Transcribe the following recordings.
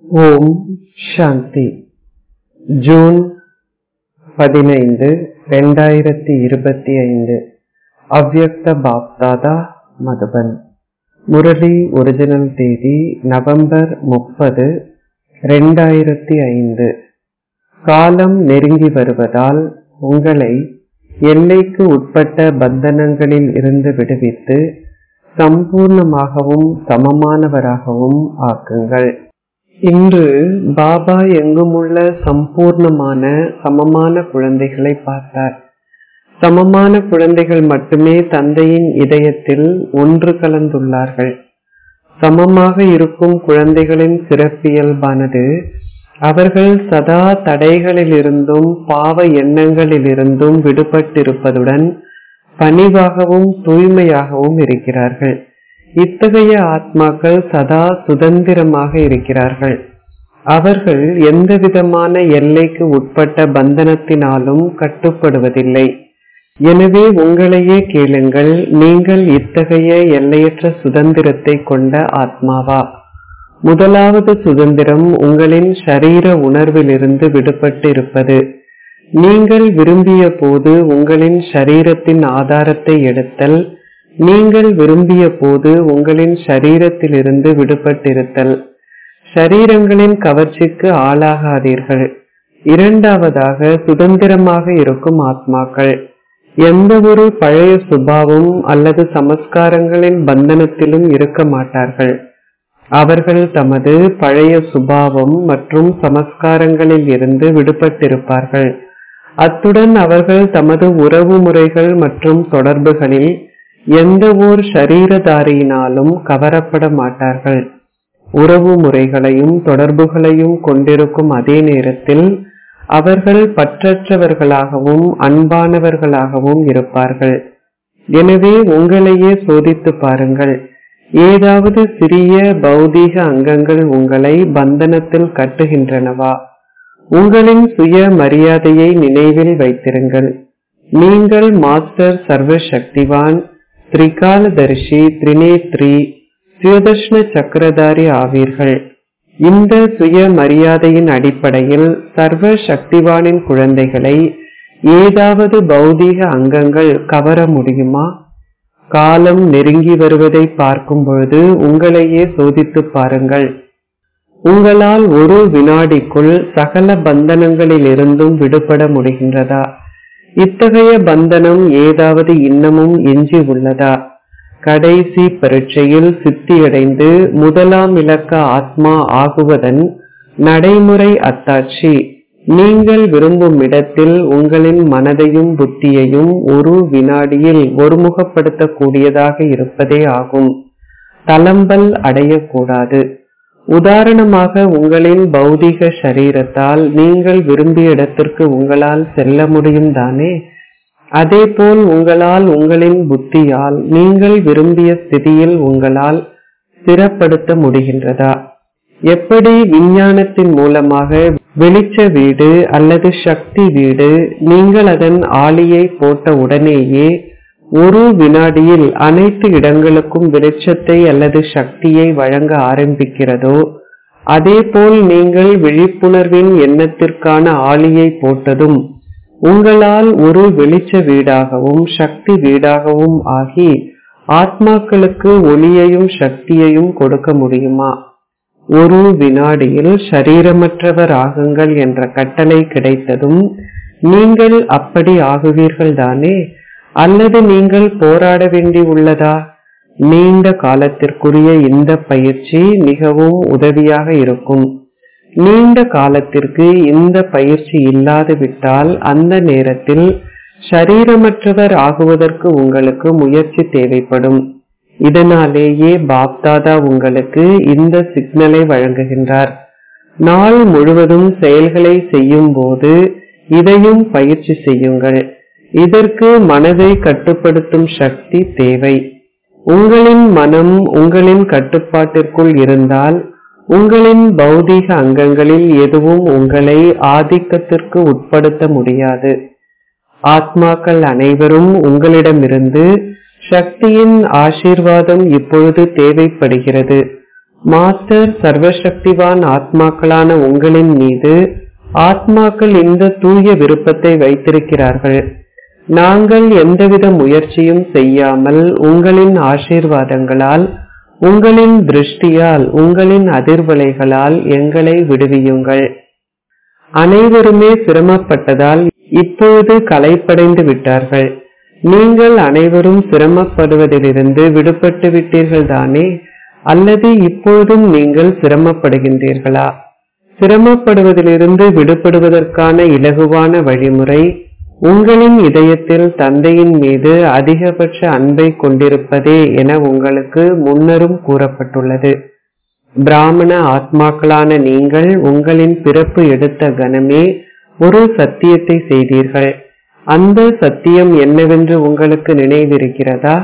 ஓம் சாந்தி June பதினைந்து ரெண்டாயிரத்தி இருபத்தி ஐந்து அவ்யக்த பாப்தாதா மதுபன் முரளி ஒரிஜினல் தேதி நவம்பர் முப்பது ரெண்டாயிரத்தி ஐந்து காலம் நெருங்கி வருவதால் உங்களை எல்லைக்கு உட்பட்ட பந்தனங்களில் இருந்து விடுவித்து சம்பூர்ணமாகவும் சமமானவராகவும் ஆக்குங்கள் இன்று பாபா எங்குமுள்ள சம்பூர்ணமான சமமான குழந்தைகளை பார்த்தார் சமமான குழந்தைகள் மட்டுமே தந்தையின் இதயத்தில் ஒன்று கலந்துள்ளார்கள் சமமாக இருக்கும் குழந்தைகளின் சிறப்பியல்பானது அவர்கள் சதா தடைகளிலிருந்தும் பாவ எண்ணங்களிலிருந்தும் விடுபட்டிருப்பதுடன் பணிவாகவும் தூய்மையாகவும் இருக்கிறார்கள் இத்தகைய ஆத்மாக்கள் சதா சுதந்திரமாக இருக்கிறார்கள் அவர்கள் எந்தவிதமான எல்லைக்கு உட்பட்ட பந்தனத்தினாலும் கட்டுப்படுவதில்லை எனவே உங்களையே கேளுங்கள் நீங்கள் இத்தகைய எல்லையற்ற சுதந்திரத்தை கொண்ட ஆத்மாவா முதலாவது சுதந்திரம் உங்களின் ஷரீர உணர்விலிருந்து விடுபட்டு இருப்பது நீங்கள் விரும்பிய போது உங்களின் ஷரீரத்தின் ஆதாரத்தை எடுத்தல் நீங்கள் விரும்பிய போது உங்களின் ஷரீரத்திலிருந்து விடுபட்டிருத்தல் ஷரீரங்களின் கவர்ச்சிக்கு ஆளாகாதீர்கள் இரண்டாவதாக சுதந்திரமாக இருக்கும் ஆத்மாக்கள் எந்த ஒரு பழைய சுபாவம் அல்லது சமஸ்காரங்களின் பந்தனத்திலும் இருக்க மாட்டார்கள் அவர்கள் தமது பழைய சுபாவம் மற்றும் சமஸ்காரங்களில் இருந்து விடுபட்டிருப்பார்கள் அத்துடன் அவர்கள் தமது உறவு முறைகள் மற்றும் தொடர்புகளில் எந்த ஓர் ஷரீரதாரியினாலும் கவரப்பட மாட்டார்கள் உறவு முறைகளையும் தொடர்புகளையும் கொண்டிருக்கும் அதே நேரத்தில் அவர்கள் பற்றற்றவர்களாகவும் அன்பானவர்களாகவும் இருப்பார்கள் எனவே உங்களையே சோதித்து பாருங்கள் ஏதாவது சிறிய பௌதீக அங்கங்கள் உங்களை பந்தனத்தில் கட்டுகின்றனவா உங்களின் சுய மரியாதையை நினைவில் வைத்திருங்கள் நீங்கள் மாஸ்டர் சர்வ சக்திவான் திரிகாலதர்ஷி திரிநேத்ரி சுயதர்ஷ்ண சக்கரதாரி ஆவீர்கள் இந்த சுய மரியாதையின் அடிப்படையில் சர்வ சக்திவானின் குழந்தைகளை ஏதாவது பௌதீக அங்கங்கள் கவர முடியுமா காலம் நெருங்கி வருவதை பார்க்கும் பொழுது உங்களையே சோதித்து பாருங்கள் உங்களால் ஒரு வினாடிக்குள் சகல பந்தனங்களில் இருந்தும் விடுபட முடிகின்றதா இத்தகைய பந்தனம் ஏதாவது இன்னமும் எஞ்சி உள்ளதா கடைசி பரீட்சையில் சித்தியடைந்து முதலாம் இலக்க ஆத்மா ஆகுவதன் நடைமுறை அத்தாட்சி நீங்கள் விரும்பும் இடத்தில் உங்களின் மனதையும் புத்தியையும் ஒரு வினாடியில் ஒருமுகப்படுத்தக்கூடியதாக இருப்பதே ஆகும் தளம்பல் அடையக்கூடாது உதாரணமாக உங்களின் பௌதிக சரீரத்தால் நீங்கள் விரும்பிய இடத்திற்கு உங்களால் செல்ல முடியும் தானே அதேபோல் உங்களால் உங்களின் புத்தியால் நீங்கள் விரும்பிய ஸ்திதியில் உங்களால் ஸ்திரப்படுத்த முடிகின்றதா எப்படி விஞ்ஞானத்தின் மூலமாக வெளிச்ச வீடு அல்லது சக்தி வீடு நீங்கள் அதன் ஆளியை போட்ட உடனேயே ஒரு வினாடியில் அனைத்து இடங்களுக்கும் வெளிச்சத்தை அல்லது சக்தியை வழங்க ஆரம்பிக்கிறதோ அதேபோல் நீங்கள் விழிப்புணர்வின் எண்ணத்திற்கான ஆளியை போட்டதும் உங்களால் ஒரு வெளிச்ச வீடாகவும் சக்தி வீடாகவும் ஆகி ஆத்மாக்களுக்கு ஒளியையும் சக்தியையும் கொடுக்க முடியுமா ஒரு வினாடியில் சரீரமற்றவர் ஆகுங்கள் என்ற கட்டளை கிடைத்ததும் நீங்கள் அப்படி ஆகுவீர்கள் தானே அல்லது நீங்கள் போராட வேண்டி உள்ளதா நீண்ட காலத்திற்குரிய இந்த பயிற்சி மிகவும் உதவியாக இருக்கும் நீண்ட காலத்திற்கு இந்த பயிற்சி இல்லாது விட்டால் அந்த நேரத்தில் சரீரமற்றவர் ஆகுவதற்கு உங்களுக்கு முயற்சி தேவைப்படும் இதனாலேயே பாப்தாதா உங்களுக்கு இந்த சிக்னலை வழங்குகின்றார் நாள் முழுவதும் செயல்களை செய்யும் போது இதையும் பயிற்சி செய்யுங்கள் இதற்கு மனதை கட்டுப்படுத்தும் சக்தி தேவை உங்களின் மனம் உங்களின் கட்டுப்பாட்டிற்குள் இருந்தால் உங்களின் பௌதீக அங்கங்களில் எதுவும் உங்களை ஆதிக்கத்திற்கு உட்படுத்த முடியாது ஆத்மாக்கள் அனைவரும் உங்களிடமிருந்து சக்தியின் ஆசீர்வாதம் இப்பொழுது தேவைப்படுகிறது மாஸ்டர் சர்வசக்திவான் ஆத்மாக்களான உங்களின் மீது ஆத்மாக்கள் இந்த தூய விருப்பத்தை வைத்திருக்கிறார்கள் நாங்கள் எந்தவித முயற்சியும் செய்யாமல் உங்களின் ஆசீர்வாதங்களால் உங்களின் திருஷ்டியால் உங்களின் அதிர்வலைகளால் எங்களை விடுவியுங்கள் அனைவருமே சிரமப்பட்டதால் இப்போது களைப்படைந்து விட்டார்கள் நீங்கள் அனைவரும் சிரமப்படுவதிலிருந்து விடுபட்டு விட்டீர்கள் தானே அல்லது இப்போதும் நீங்கள் சிரமப்படுகின்றீர்களா சிரமப்படுவதிலிருந்து விடுபடுவதற்கான இலகுவான வழிமுறை உங்களின் இதயத்தில் தந்தையின் மீது அதிகபட்ச அன்பை கொண்டிருப்பதே என உங்களுக்கு முன்னரும் கூறப்பட்டுள்ளது பிராமண ஆத்மாக்களான நீங்கள் உங்களின் பிறப்பு எடுத்த கணமே ஒரு சத்தியத்தை செய்தீர்கள் அந்த சத்தியம் என்னவென்று உங்களுக்கு நினைவிருக்கிறதா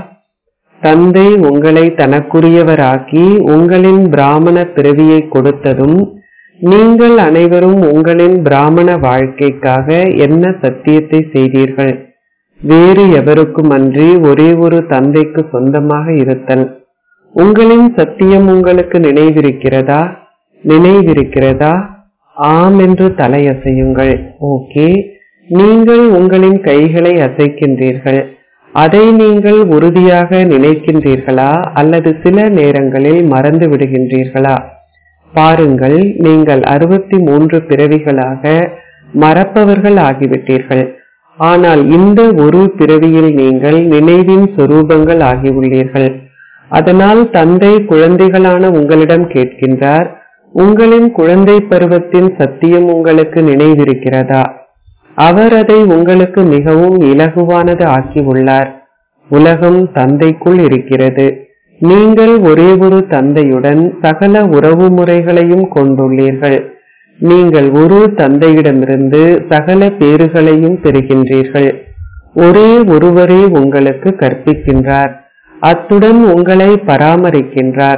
தந்தை உங்களை தனக்குரியவராக்கி உங்களின் பிராமண பிறவியை கொடுத்ததும் நீங்கள் அனைவரும் உங்களின் பிராமண வாழ்க்கைக்காக என்ன சத்தியத்தை செய்தீர்கள் வேறு எவருக்கும் அன்றி ஒரே ஒரு தந்தைக்கு சொந்தமாக இருத்தல் உங்களின் சத்தியம் உங்களுக்கு நினைவிருக்கிறதா நினைவிருக்கிறதா ஆம் என்று தலையசையுங்கள் ஓகே நீங்கள் உங்களின் கைகளை அசைக்கின்றீர்கள் அதை நீங்கள் உறுதியாக நினைக்கின்றீர்களா அல்லது சில நேரங்களில் மறந்து விடுகின்றீர்களா பாருங்கள் நீங்கள் அறுபத்தி மூன்று பிறவிகளாக மறப்பவர்கள் ஆகிவிட்டீர்கள் ஆனால் இந்த ஒரு பிறவியில் நீங்கள் நினைவின் சொரூபங்கள் ஆகியுள்ளீர்கள் அதனால் தந்தை குழந்தைகளான உங்களிடம் கேட்கின்றார் உங்களின் குழந்தை பருவத்தின் சத்தியம் உங்களுக்கு நினைவிருக்கிறதா அவர் அதை உங்களுக்கு மிகவும் இலகுவானது ஆக்கியுள்ளார் உலகம் தந்தைக்குள் இருக்கிறது நீங்கள் ஒரே ஒரு தந்தையுடன் சகல உறவு முறைகளையும் கொண்டுள்ளீர்கள் நீங்கள் ஒரு தந்தையிடமிருந்து சகல பேறுகளையும் பெறுகின்றீர்கள் ஒரே ஒருவரே உங்களுக்கு கற்பிக்கின்றார் அத்துடன் உங்களை பராமரிக்கின்றார்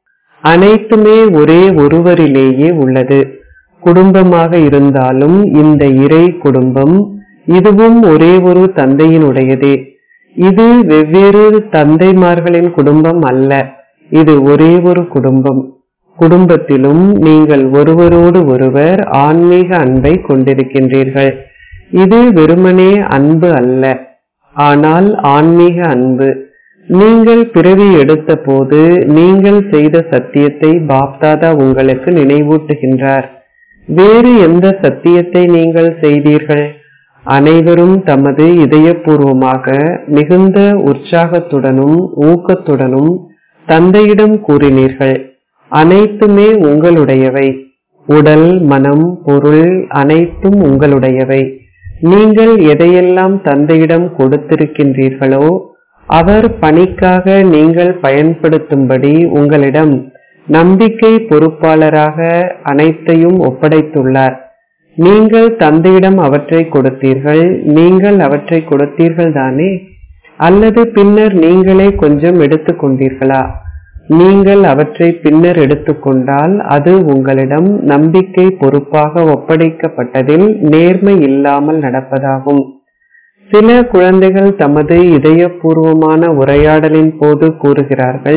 அனைத்துமே ஒரே ஒருவரிலேயே உள்ளது குடும்பமாக இருந்தாலும் இந்த இறை குடும்பம் இதுவும் ஒரே ஒரு தந்தையினுடையதே இது வெவ்வேறு தந்தைமார்களின் குடும்பம் அல்ல இது ஒரே ஒரு குடும்பம் குடும்பத்திலும் நீங்கள் ஒருவரோடு ஒருவர் ஆன்மீக அன்பை கொண்டிருக்கின்றீர்கள் இது வெறுமனே அன்பு அல்ல ஆனால் ஆன்மீக அன்பு நீங்கள் பிறவி எடுத்த போது நீங்கள் செய்த சத்தியத்தை பாப்தாதா உங்களுக்கு நினைவூட்டுகின்றார் வேறு எந்த சத்தியத்தை நீங்கள் செய்தீர்கள் அனைவரும் தமது இதயபூர்வமாக மிகுந்த உற்சாகத்துடனும் ஊக்கத்துடனும் தந்தையிடம் கூறினீர்கள் அனைத்துமே உங்களுடையவை உடல் மனம் பொருள் அனைத்தும் உங்களுடையவை நீங்கள் எதையெல்லாம் தந்தையிடம் கொடுத்திருக்கின்றீர்களோ அவர் பணிக்காக நீங்கள் பயன்படுத்தும்படி உங்களிடம் நம்பிக்கை பொறுப்பாளராக அனைத்தையும் ஒப்படைத்துள்ளார் நீங்கள் தந்தையிடம் அவற்றை கொடுத்தீர்கள் நீங்கள் அவற்றை கொடுத்தீர்கள் தானே அல்லது பின்னர் நீங்களே கொஞ்சம் எடுத்துக்கொண்டீர்களா நீங்கள் அவற்றை பின்னர் எடுத்துக்கொண்டால் அது உங்களிடம் நம்பிக்கை பொறுப்பாக ஒப்படைக்கப்பட்டதில் நேர்மை இல்லாமல் நடப்பதாகும் சில குழந்தைகள் தமது இதயபூர்வமான உரையாடலின் போது கூறுகிறார்கள்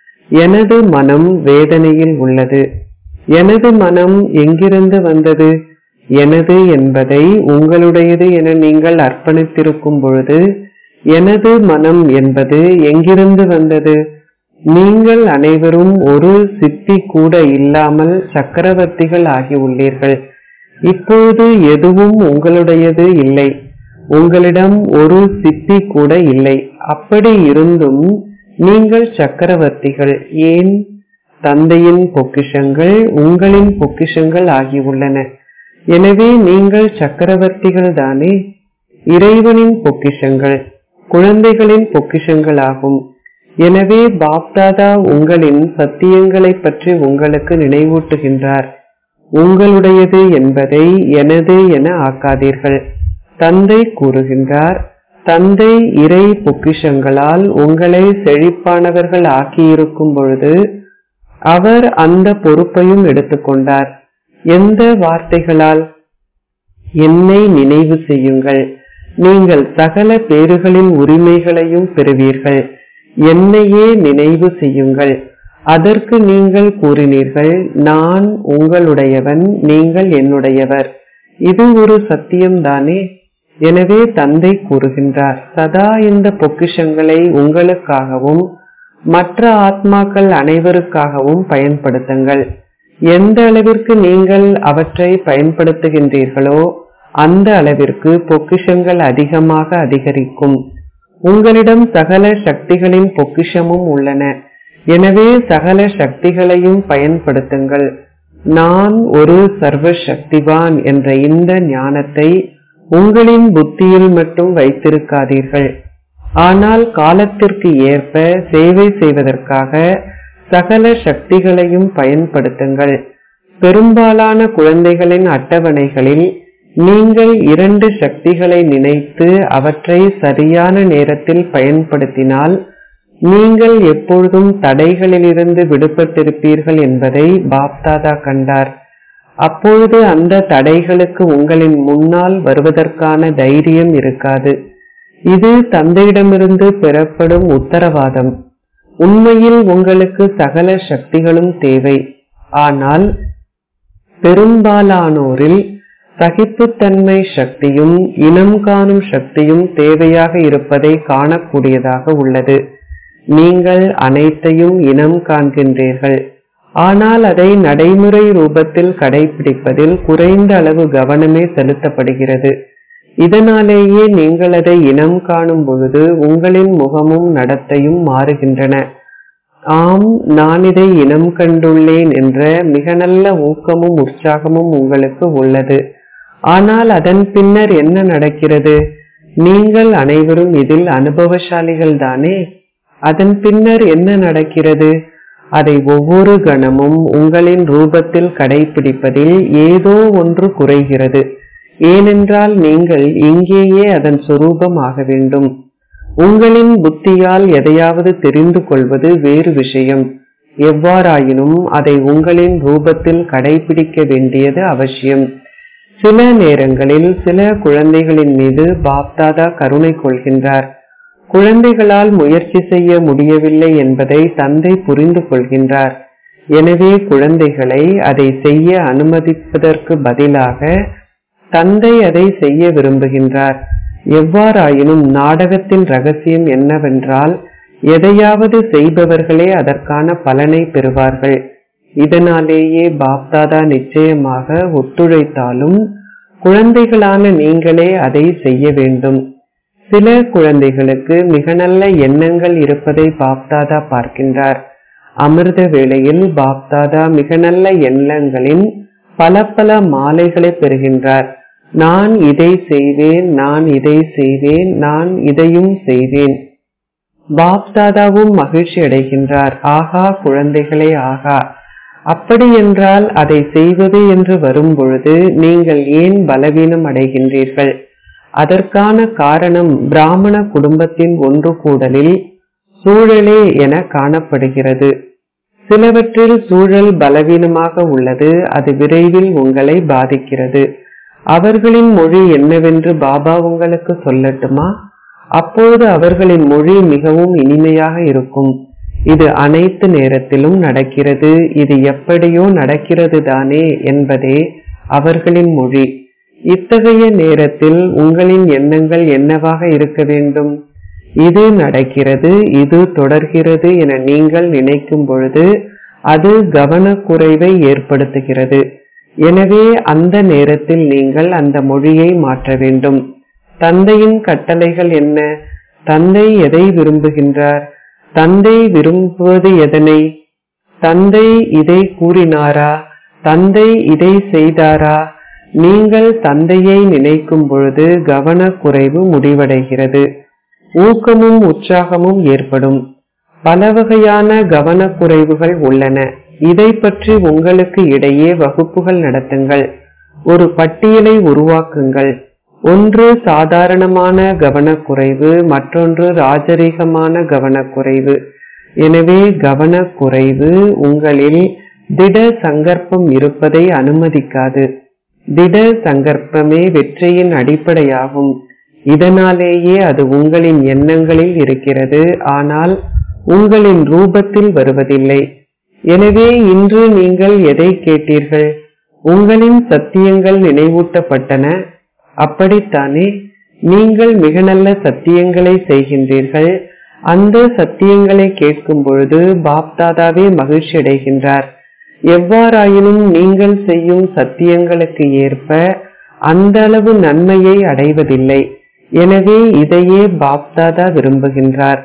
எனது மனம் வேதனையில் உள்ளது எனது மனம் எங்கிருந்து வந்தது எனது என்பதை உங்களுடையது என நீங்கள் அர்ப்பணித்திருக்கும் பொழுது எனது மனம் என்பது எங்கிருந்து வந்தது நீங்கள் அனைவரும் ஒரு சித்தி கூட இல்லாமல் சக்கரவர்த்திகள் ஆகியுள்ளீர்கள் இப்போது எதுவும் உங்களுடையது இல்லை உங்களிடம் ஒரு சித்தி கூட இல்லை அப்படி இருந்தும் நீங்கள் சக்கரவர்த்திகள் ஏன் தந்தையின் பொக்கிஷங்கள் உங்களின் பொக்கிஷங்கள் ஆகியுள்ளன எனவே நீங்கள் சக்கரவர்த்திகள் தானே இறைவனின் பொக்கிஷங்கள் குழந்தைகளின் பொக்கிஷங்கள் ஆகும் எனவே பாப்தாதா உங்களின் சத்தியங்களை பற்றி உங்களுக்கு நினைவூட்டுகின்றார் உங்களுடையது என்பதை எனது என ஆக்காதீர்கள் தந்தை கூறுகின்றார் தந்தை இறை பொக்கிஷங்களால் உங்களை செழிப்பானவர்கள் ஆக்கியிருக்கும் பொழுது அவர் அந்த பொறுப்பையும் எடுத்துக்கொண்டார் எந்த வார்த்தைகளால் என்னை நினைவு செய்யுங்கள் நீங்கள் சகல பேறுகளின் உரிமைகளையும் பெறுவீர்கள் என்னையே நினைவு செய்யுங்கள் அதற்கு நீங்கள் கூறினீர்கள் நான் உங்களுடையவன் நீங்கள் என்னுடையவர் இது ஒரு சத்தியம்தானே எனவே தந்தை கூறுகின்றார் சதா இந்த பொக்கிஷங்களை உங்களுக்காகவும் மற்ற ஆத்மாக்கள் அனைவருக்காகவும் பயன்படுத்துங்கள் எந்த அளவிற்கு நீங்கள் அவற்றை பயன்படுத்துகின்றீர்களோ அந்த அளவிற்கு பொக்கிஷங்கள் அதிகமாக அதிகரிக்கும் உங்களிடம் சகல சக்திகளின் பொக்கிஷமும் உள்ளன எனவே சகல சக்திகளையும் பயன்படுத்துங்கள் நான் ஒரு சர்வ சக்திவான் என்ற இந்த ஞானத்தை உங்களின் புத்தியில் மட்டும் வைத்திருக்காதீர்கள் ஆனால் காலத்திற்கு ஏற்ப சேவை செய்வதற்காக சகல சக்திகளையும் பயன்படுத்துங்கள் பெரும்பாலான குழந்தைகளின் அட்டவணைகளில் நீங்கள் இரண்டு சக்திகளை நினைத்து அவற்றை சரியான நேரத்தில் பயன்படுத்தினால் நீங்கள் எப்பொழுதும் தடைகளிலிருந்து விடுபட்டிருப்பீர்கள் என்பதை பாப்தாதா கண்டார் அப்பொழுது அந்த தடைகளுக்கு உங்களின் முன்னால் வருவதற்கான தைரியம் இருக்காது இது தந்தையிடமிருந்து பெறப்படும் உத்தரவாதம் உண்மையில் உங்களுக்கு சகல சக்திகளும் தேவை ஆனால் பெரும்பாலானோரில் சகிப்புத்தன்மை சக்தியும் இனம் காணும் சக்தியும் தேவையாக இருப்பதை காணக்கூடியதாக உள்ளது நீங்கள் அனைத்தையும் இனம் காண்கின்றீர்கள் ஆனால் அதை நடைமுறை ரூபத்தில் கடைபிடிப்பதில் குறைந்த அளவு கவனமே செலுத்தப்படுகிறது இதனாலேயே நீங்கள் அதை இனம் காணும் பொழுது உங்களின் முகமும் நடத்தையும் மாறுகின்றன ஆம் நான் இதை இனம் கண்டுள்ளேன் என்ற மிக நல்ல ஊக்கமும் உற்சாகமும் உங்களுக்கு உள்ளது ஆனால் அதன் பின்னர் என்ன நடக்கிறது நீங்கள் அனைவரும் இதில் அனுபவசாலிகள் தானே அதன் பின்னர் என்ன நடக்கிறது அதை ஒவ்வொரு கணமும் உங்களின் ரூபத்தில் கடைபிடிப்பதில் ஏதோ ஒன்று குறைகிறது ஏனென்றால் நீங்கள் இங்கேயே அதன் சொரூபம் ஆக வேண்டும் உங்களின் புத்தியால் எதையாவது தெரிந்து கொள்வது வேறு விஷயம் எவ்வாறாயினும் அதை உங்களின் ரூபத்தில் கடைபிடிக்க வேண்டியது அவசியம் சில நேரங்களில் சில குழந்தைகளின் மீது பாப்தாதா கருணை கொள்கின்றார் குழந்தைகளால் முயற்சி செய்ய முடியவில்லை என்பதை தந்தை புரிந்து கொள்கின்றார் எனவே குழந்தைகளை அதை செய்ய அனுமதிப்பதற்கு பதிலாக தந்தை அதை செய்ய விரும்புகின்றார் எவ்வாறாயினும் நாடகத்தின் ரகசியம் என்னவென்றால் எதையாவது செய்பவர்களே அதற்கான பலனை பெறுவார்கள் இதனாலேயே பாப்தாதா நிச்சயமாக ஒத்துழைத்தாலும் குழந்தைகளான நீங்களே அதை செய்ய வேண்டும் சில குழந்தைகளுக்கு மிக நல்ல எண்ணங்கள் இருப்பதை பாப்தாதா பார்க்கின்றார் அமிர்த வேளையில் பாப்தாதா மிக நல்ல எண்ணங்களின் பல பல மாலைகளை பெறுகின்றார் நான் இதை செய்வேன் நான் இதை செய்வேன் நான் இதையும் செய்வேன் பாப்தாதாவும் மகிழ்ச்சி அடைகின்றார் ஆகா குழந்தைகளே ஆகா அப்படி என்றால் அதை செய்வது என்று வரும்பொழுது நீங்கள் ஏன் பலவீனம் அடைகின்றீர்கள் அதற்கான காரணம் பிராமண குடும்பத்தின் ஒன்று கூடலில் சூழலே என காணப்படுகிறது சிலவற்றில் சூழல் பலவீனமாக உள்ளது அது விரைவில் உங்களை பாதிக்கிறது அவர்களின் மொழி என்னவென்று பாபா உங்களுக்கு சொல்லட்டுமா அப்போது அவர்களின் மொழி மிகவும் இனிமையாக இருக்கும் இது அனைத்து நேரத்திலும் நடக்கிறது இது எப்படியோ நடக்கிறது தானே என்பதே அவர்களின் மொழி இத்தகைய நேரத்தில் உங்களின் எண்ணங்கள் என்னவாக இருக்க வேண்டும் இது நடக்கிறது இது தொடர்கிறது என நீங்கள் நினைக்கும் பொழுது அது கவனக்குறைவை ஏற்படுத்துகிறது எனவே அந்த நேரத்தில் நீங்கள் அந்த மொழியை மாற்ற வேண்டும் தந்தையின் கட்டளைகள் என்ன தந்தை எதை விரும்புகின்றார் தந்தை விரும்புவது எதனை தந்தை இதை கூறினாரா தந்தை இதை செய்தாரா நீங்கள் தந்தையை நினைக்கும் பொழுது கவனக்குறைவு முடிவடைகிறது ஊக்கமும் உற்சாகமும் ஏற்படும் பல வகையான கவனக்குறைவுகள் உள்ளன இதை பற்றி உங்களுக்கு இடையே வகுப்புகள் நடத்துங்கள் ஒரு பட்டியலை உருவாக்குங்கள் ஒன்று சாதாரணமான கவனக்குறைவு மற்றொன்று ராஜரீகமான கவனக்குறைவு எனவே கவனக்குறைவு உங்களில் திட சங்கற்பம் இருப்பதை அனுமதிக்காது திட சங்கற்பமே வெற்றியின் அடிப்படையாகும் இதனாலேயே அது உங்களின் எண்ணங்களில் இருக்கிறது ஆனால் உங்களின் ரூபத்தில் வருவதில்லை எனவே இன்று நீங்கள் எதை கேட்டீர்கள் உங்களின் சத்தியங்கள் நினைவூட்டப்பட்டன அப்படித்தானே நீங்கள் மிக நல்ல சத்தியங்களை செய்கின்றீர்கள் அந்த சத்தியங்களை கேட்கும் பொழுது பாப்தாதாவே மகிழ்ச்சி அடைகின்றார் எவ்வாறாயினும் நீங்கள் செய்யும் சத்தியங்களுக்கு ஏற்ப அந்த அளவு நன்மையை அடைவதில்லை எனவே இதையே பாப்தாதா விரும்புகின்றார்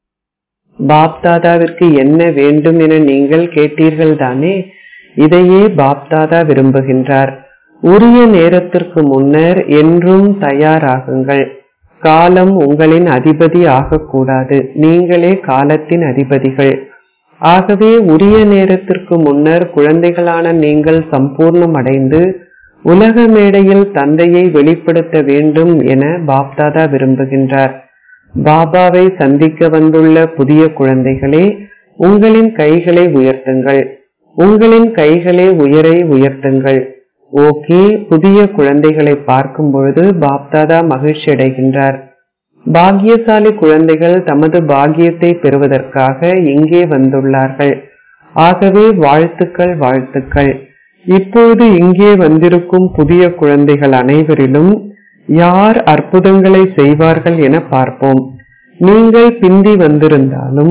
பாப்தாதாவிற்கு என்ன வேண்டும் என நீங்கள் கேட்டீர்கள் தானே இதையே பாப்தாதா விரும்புகின்றார் உரிய நேரத்திற்கு முன்னர் என்றும் தயாராகுங்கள் காலம் உங்களின் அதிபதி ஆகக்கூடாது நீங்களே காலத்தின் அதிபதிகள் ஆகவே உரிய நேரத்திற்கு முன்னர் குழந்தைகளான நீங்கள் சம்பூர்ணம் அடைந்து உலக மேடையில் தந்தையை வெளிப்படுத்த வேண்டும் என பாப்தாதா விரும்புகின்றார் பாபாவை சந்திக்க வந்துள்ள புதிய குழந்தைகளே உங்களின் கைகளை உயர்த்துங்கள் உங்களின் கைகளை உயரை உயர்த்துங்கள் ஓகே புதிய குழந்தைகளை பார்க்கும் பொழுது பாப்தாதா மகிழ்ச்சி அடைகின்றார் பாக்கியசாலி குழந்தைகள் தமது பாக்கியத்தை பெறுவதற்காக இங்கே வந்துள்ளார்கள் ஆகவே வாழ்த்துக்கள் வாழ்த்துக்கள் இப்போது இங்கே வந்திருக்கும் புதிய குழந்தைகள் அனைவரிலும் யார் அற்புதங்களை செய்வார்கள் என பார்ப்போம் நீங்கள் பிந்தி வந்திருந்தாலும்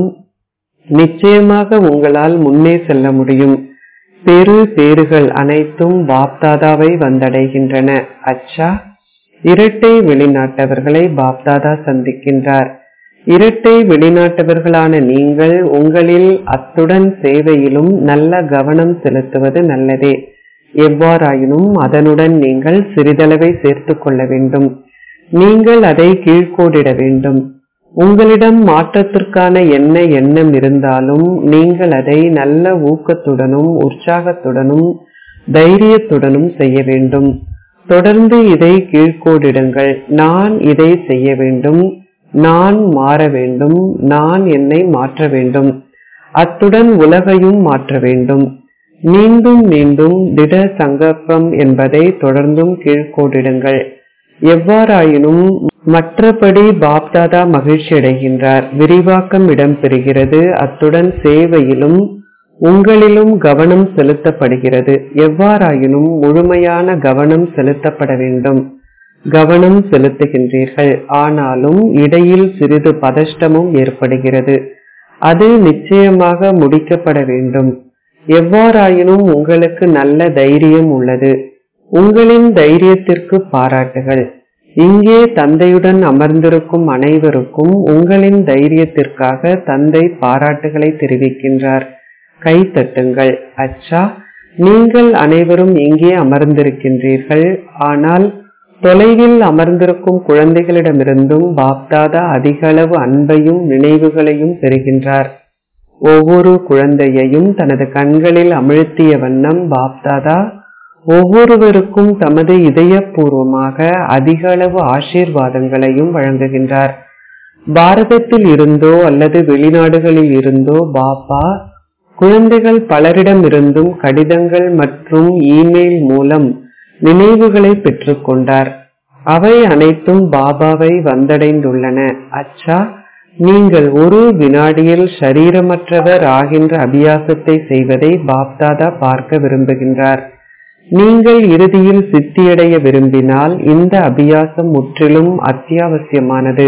நிச்சயமாக உங்களால் முன்னே செல்ல முடியும் பெரு பேறுகள் அனைத்தும் பாப்தாதாவை வந்தடைகின்றன அச்சா இரட்டை வெளிநாட்டவர்களை பாப்தாதா சந்திக்கின்றார் இரட்டை வெளிநாட்டவர்களான நீங்கள் உங்களில் அத்துடன் சேவையிலும் நல்ல கவனம் செலுத்துவது நல்லதே எவ்வாறாயினும் அதனுடன் நீங்கள் சிறிதளவை சேர்த்துக் கொள்ள வேண்டும் நீங்கள் அதை கீழ்கோடிட வேண்டும் உங்களிடம் மாற்றத்திற்கான என்ன எண்ணம் இருந்தாலும் நீங்கள் அதை நல்ல ஊக்கத்துடனும் உற்சாகத்துடனும் தைரியத்துடனும் செய்ய வேண்டும் தொடர்ந்து இதை கீழ்கோடிடுங்கள் நான் இதை செய்ய வேண்டும் நான் மாற வேண்டும் நான் என்னை மாற்ற வேண்டும் அத்துடன் உலகையும் மாற்ற வேண்டும் மீண்டும் மீண்டும் திட சங்கல்பம் என்பதை தொடர்ந்தும் கீழ்கோடிடுங்கள் எவ்வாறாயினும் மற்றபடி பாப்தாதா மகிழ்ச்சி அடைகின்றார் விரிவாக்கம் இடம்பெறுகிறது அத்துடன் சேவையிலும் உங்களிலும் கவனம் செலுத்தப்படுகிறது எவ்வாறாயினும் முழுமையான கவனம் செலுத்தப்பட வேண்டும் கவனம் செலுத்துகின்றீர்கள் ஆனாலும் இடையில் சிறிது பதஷ்டமும் ஏற்படுகிறது அது நிச்சயமாக முடிக்கப்பட வேண்டும் எவ்வாறாயினும் உங்களுக்கு நல்ல தைரியம் உள்ளது உங்களின் தைரியத்திற்கு பாராட்டுகள் இங்கே தந்தையுடன் அமர்ந்திருக்கும் அனைவருக்கும் உங்களின் தைரியத்திற்காக தந்தை பாராட்டுகளை தெரிவிக்கின்றார் கை தட்டுங்கள் அச்சா நீங்கள் அனைவரும் இங்கே அமர்ந்திருக்கின்றீர்கள் ஆனால் தொலைவில் அமர்ந்திருக்கும் குழந்தைகளிடமிருந்தும் பாப்தாதா அதிக அளவு அன்பையும் நினைவுகளையும் பெறுகின்றார் ஒவ்வொரு குழந்தையையும் தனது கண்களில் அமிழ்த்திய வண்ணம் பாப்தாதா ஒவ்வொருவருக்கும் தமது இதயபூர்வமாக அதிக அளவு ஆசீர்வாதங்களையும் வழங்குகின்றார் பாரதத்தில் இருந்தோ அல்லது வெளிநாடுகளில் இருந்தோ பாபா குழந்தைகள் பலரிடமிருந்தும் கடிதங்கள் மற்றும் இமெயில் மூலம் நினைவுகளை பெற்றுக்கொண்டார் அவை அனைத்தும் பாபாவை வந்தடைந்துள்ளன அச்சா நீங்கள் ஒரு வினாடியில் ஷரீரமற்றவர் ஆகின்ற அபியாசத்தை செய்வதை பாப்தாதா பார்க்க விரும்புகின்றார் நீங்கள் இறுதியில் சித்தியடைய விரும்பினால் இந்த அபியாசம் முற்றிலும் அத்தியாவசியமானது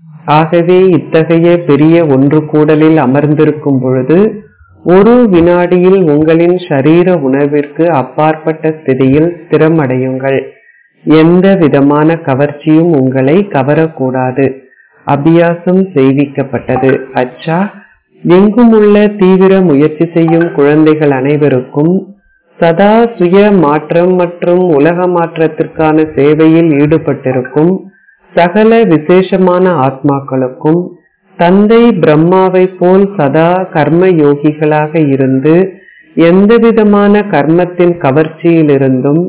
ஆகவே இத்தகைய பெரிய ஒன்று கூடலில் அமர்ந்திருக்கும் பொழுது ஒரு வினாடியில் உங்களின் ஷரீர உணர்விற்கு அப்பாற்பட்ட ஸ்திதியில் ஸ்திரமடையுங்கள் எந்த விதமான கவர்ச்சியும் உங்களை கவரக்கூடாது அபியாசம் செய்விக்கப்பட்டது அச்சா எங்கும் உள்ள தீவிர முயற்சி செய்யும் குழந்தைகள் அனைவருக்கும் சதா சுய மாற்றம் மற்றும் உலக மாற்றத்திற்கான சேவையில் ஈடுபட்டிருக்கும் சகல விசேஷமான ஆத்மாக்களுக்கும் தந்தை பிரம்மாவை போல் சதா கர்ம யோகிகளாக இருந்து எந்தவிதமான கர்மத்தின் கவர்ச்சியிலிருந்தும்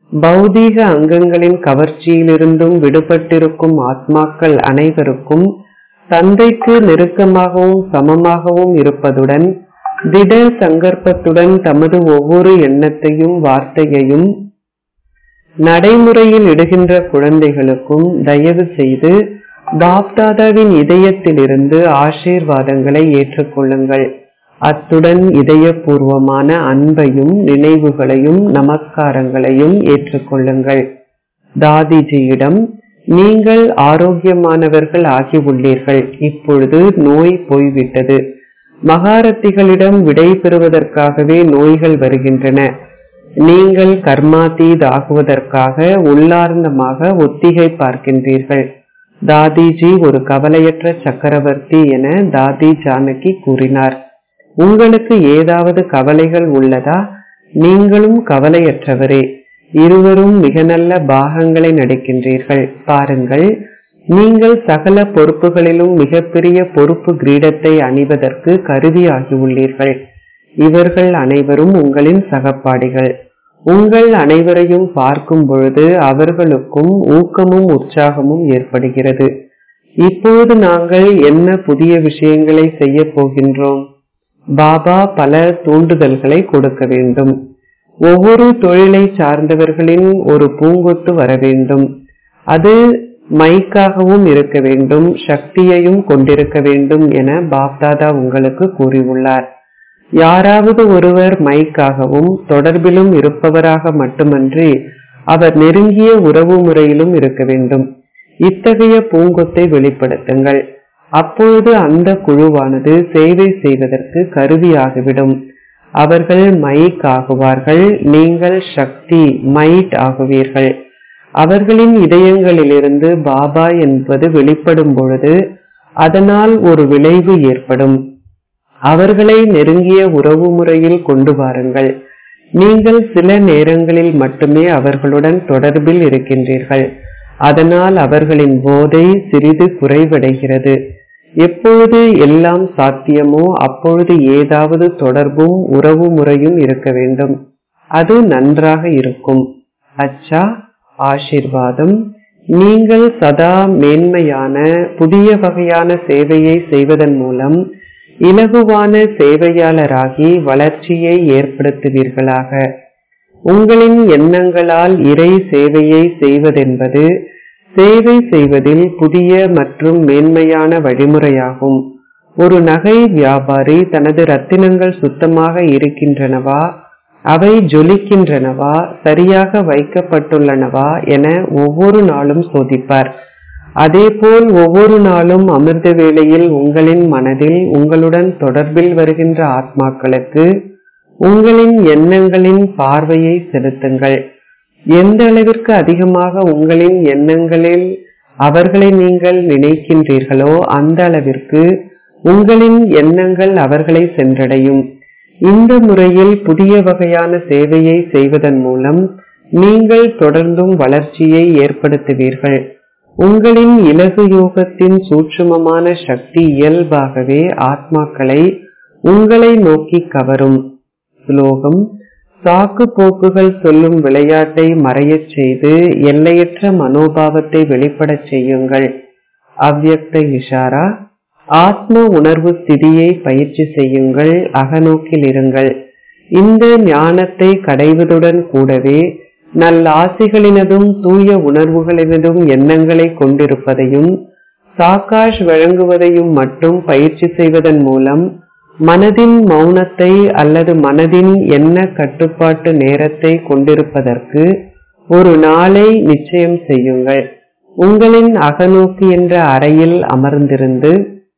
பௌதீக அங்கங்களின் கவர்ச்சியிலிருந்தும் விடுபட்டிருக்கும் ஆத்மாக்கள் அனைவருக்கும் தந்தைக்கு நெருக்கமாகவும் சமமாகவும் இருப்பதுடன் திட சங்கற்பத்துடன் தமது ஒவ்வொரு எண்ணத்தையும் வார்த்தையையும் நடைமுறையில் இடுகின்ற குழந்தைகளுக்கும் தயவு செய்து பாப்தாதாவின் இதயத்திலிருந்து ஆசீர்வாதங்களை ஏற்றுக்கொள்ளுங்கள் அத்துடன் இதயபூர்வமான அன்பையும் நினைவுகளையும் நமஸ்காரங்களையும் ஏற்றுக்கொள்ளுங்கள் தாதிஜியிடம் நீங்கள் ஆரோக்கியமானவர்கள் ஆகி உள்ளீர்கள் இப்பொழுது நோய் போய்விட்டது மகாரத்திகளிடம் விடை பெறுவதற்காகவே நோய்கள் வருகின்றன நீங்கள் கர்மாதீத் ஆகுவதற்காக உள்ளார்ந்தமாக ஒத்திகை பார்க்கின்றீர்கள் தாதிஜி ஒரு கவலையற்ற சக்கரவர்த்தி என தாதி ஜானகி கூறினார் உங்களுக்கு ஏதாவது கவலைகள் உள்ளதா நீங்களும் கவலையற்றவரே இருவரும் மிக நல்ல பாகங்களை நடிக்கின்றீர்கள் பாருங்கள் நீங்கள் சகல பொறுப்புகளிலும் மிகப்பெரிய பொறுப்பு கிரீடத்தை அணிவதற்கு கருவியாகி உள்ளீர்கள் இவர்கள் அனைவரும் உங்களின் சகப்பாடிகள் உங்கள் அனைவரையும் பார்க்கும் பொழுது அவர்களுக்கும் ஊக்கமும் உற்சாகமும் ஏற்படுகிறது இப்போது நாங்கள் என்ன புதிய விஷயங்களை செய்ய போகின்றோம் பாபா பல தூண்டுதல்களை கொடுக்க வேண்டும் ஒவ்வொரு தொழிலை சார்ந்தவர்களின் ஒரு பூங்கொத்து வர வேண்டும் அது மைக்காகவும் இருக்க வேண்டும் சக்தியையும் கொண்டிருக்க வேண்டும் என பாப்தாதா உங்களுக்கு கூறியுள்ளார் யாராவது ஒருவர் மைக்காகவும் தொடர்பிலும் இருப்பவராக மட்டுமன்றி அவர் நெருங்கிய உறவு முறையிலும் இருக்க வேண்டும் இத்தகைய பூங்கொத்தை வெளிப்படுத்துங்கள் அப்பொழுது அந்த குழுவானது சேவை செய்வதற்கு கருவியாகிவிடும் அவர்கள் மைக் ஆகுவார்கள் நீங்கள் சக்தி மைட் ஆகுவீர்கள் அவர்களின் இதயங்களிலிருந்து பாபா என்பது வெளிப்படும் பொழுது அதனால் ஒரு விளைவு ஏற்படும் அவர்களை நெருங்கிய உறவு முறையில் கொண்டு வாருங்கள் நீங்கள் சில நேரங்களில் மட்டுமே அவர்களுடன் தொடர்பில் இருக்கின்றீர்கள் அதனால் அவர்களின் போதை சிறிது குறைவடைகிறது எப்பொழுது எல்லாம் சாத்தியமோ அப்பொழுது ஏதாவது தொடர்பும் உறவு முறையும் இருக்க வேண்டும் அது நன்றாக இருக்கும் அச்சா ஆசிர்வாதம் நீங்கள் சதா மேன்மையான புதிய வகையான சேவையை செய்வதன் மூலம் இலகுவான சேவையாளராகி வளர்ச்சியை ஏற்படுத்துவீர்களாக உங்களின் எண்ணங்களால் இறை சேவையை செய்வதென்பது சேவை செய்வதில் புதிய மற்றும் மேன்மையான வழிமுறையாகும் ஒரு நகை வியாபாரி தனது ரத்தினங்கள் சுத்தமாக இருக்கின்றனவா அவை ஜொலிக்கின்றனவா சரியாக வைக்கப்பட்டுள்ளனவா என ஒவ்வொரு நாளும் சோதிப்பார் அதேபோல் ஒவ்வொரு நாளும் அமிர்த வேளையில் உங்களின் மனதில் உங்களுடன் தொடர்பில் வருகின்ற ஆத்மாக்களுக்கு உங்களின் எண்ணங்களின் பார்வையை செலுத்துங்கள் எந்த அளவிற்கு அதிகமாக உங்களின் எண்ணங்களில் அவர்களை நீங்கள் நினைக்கின்றீர்களோ அந்த அளவிற்கு உங்களின் எண்ணங்கள் அவர்களை சென்றடையும் இந்த முறையில் புதிய வகையான சேவையை செய்வதன் மூலம் நீங்கள் தொடர்ந்தும் வளர்ச்சியை ஏற்படுத்துவீர்கள் உங்களின் இலகு யோகத்தின் சூட்சுமமான சக்தி இயல்பாகவே ஆத்மாக்களை உங்களை நோக்கி கவரும் ஸ்லோகம் சாக்கு போக்குகள் சொல்லும் விளையாட்டை மறையச் செய்து எல்லையற்ற மனோபாவத்தை வெளிப்படச் செய்யுங்கள் அவ்யக்த இஷாரா ஆத்ம உணர்வு ஸ்திதியை பயிற்சி செய்யுங்கள் அகநோக்கில் இருங்கள் இந்த ஞானத்தை கடைவதுடன் கூடவே நல்லாசிகளினதும் தூய உணர்வுகளினதும் எண்ணங்களை கொண்டிருப்பதையும் சாக்காஷ் வழங்குவதையும் மட்டும் பயிற்சி செய்வதன் மூலம் மனதின் மௌனத்தை அல்லது மனதின் எண்ண கட்டுப்பாட்டு நேரத்தை கொண்டிருப்பதற்கு ஒரு நாளை நிச்சயம் செய்யுங்கள் உங்களின் அகநோக்கி என்ற அறையில் அமர்ந்திருந்து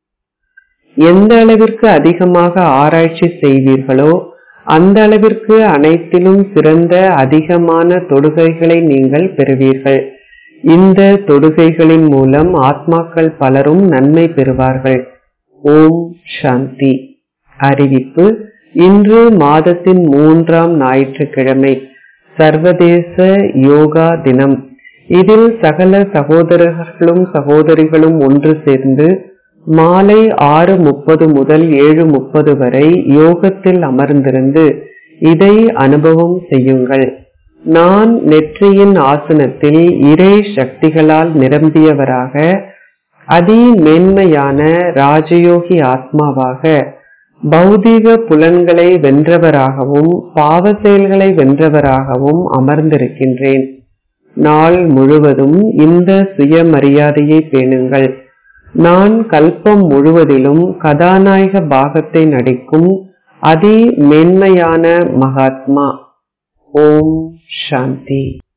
எந்த அளவிற்கு அதிகமாக ஆராய்ச்சி செய்வீர்களோ அந்த அளவிற்கு அனைத்திலும் சிறந்த அதிகமான தொடுகைகளை நீங்கள் பெறுவீர்கள் இந்த தொடுகைகளின் மூலம் ஆத்மாக்கள் பலரும் நன்மை பெறுவார்கள் ஓம் சாந்தி அறிவிப்பு இன்று மாதத்தின் மூன்றாம் ஞாயிற்றுக்கிழமை சர்வதேச யோகா தினம் இதில் சகல சகோதரர்களும் சகோதரிகளும் ஒன்று சேர்ந்து மாலை ஆறு முப்பது முதல் ஏழு முப்பது வரை யோகத்தில் அமர்ந்திருந்து இதை அனுபவம் செய்யுங்கள் நான் நெற்றியின் ஆசனத்தில் இறை சக்திகளால் நிரம்பியவராக அதி மேன்மையான ராஜயோகி ஆத்மாவாக பௌதீக புலன்களை வென்றவராகவும் பாவ செயல்களை வென்றவராகவும் அமர்ந்திருக்கின்றேன் நாள் முழுவதும் இந்த சுயமரியாதையை பேணுங்கள் நான் கல்பம் முழுவதிலும் கதாநாயக பாகத்தை நடிக்கும் அதி மென்மையான மகாத்மா ஓம் சாந்தி